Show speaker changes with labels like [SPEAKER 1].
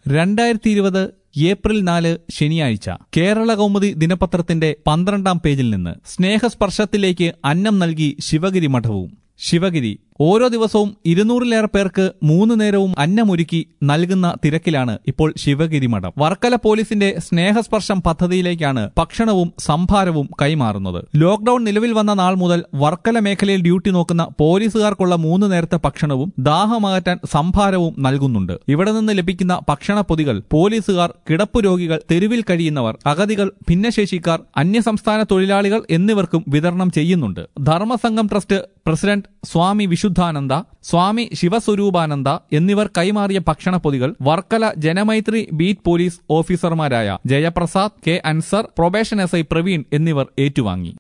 [SPEAKER 1] രണ്ടായിരത്തി ഇരുപത് ഏപ്രിൽ നാല് ശനിയാഴ്ച കേരള കൗമുദി ദിനപത്രത്തിന്റെ പന്ത്രണ്ടാം പേജിൽ നിന്ന് സ്നേഹസ്പർശത്തിലേക്ക് അന്നം നൽകി ശിവഗിരി മഠവും ശിവഗിരി ഓരോ ദിവസവും ഇരുന്നൂറിലേറെ പേർക്ക് മൂന്ന് നേരവും അന്നമൊരുക്കി നൽകുന്ന തിരക്കിലാണ് ഇപ്പോൾ ശിവഗിരി മഠം വർക്കല പോലീസിന്റെ സ്നേഹസ്പർശം പദ്ധതിയിലേക്കാണ് ഭക്ഷണവും സംഭാരവും കൈമാറുന്നത് ലോക്ഡൌൺ നിലവിൽ വന്ന നാൾ മുതൽ വർക്കല മേഖലയിൽ ഡ്യൂട്ടി നോക്കുന്ന പോലീസുകാർക്കുള്ള മൂന്ന് നേരത്തെ ഭക്ഷണവും ദാഹമകറ്റാൻ സംഭാരവും നൽകുന്നുണ്ട് ഇവിടെ നിന്ന് ലഭിക്കുന്ന ഭക്ഷണ പൊതികൾ പോലീസുകാർ കിടപ്പു രോഗികൾ തെരുവിൽ കഴിയുന്നവർ അഗതികൾ ഭിന്നശേഷിക്കാർ അന്യസംസ്ഥാന തൊഴിലാളികൾ എന്നിവർക്കും വിതരണം ചെയ്യുന്നുണ്ട് ധർമ്മസംഘം ട്രസ്റ്റ് പ്രസിഡന്റ് സ്വാമി വിശുദ്ധാനന്ദ സ്വാമി ശിവസ്വരൂപാനന്ദ എന്നിവർ കൈമാറിയ ഭക്ഷണ പൊതികൾ വർക്കല ജനമൈത്രി ബീറ്റ് പോലീസ് ഓഫീസർമാരായ Jayaprasad K Ansar probation S I Praveen എന്നിവർ ഏറ്റുവാങ്ങി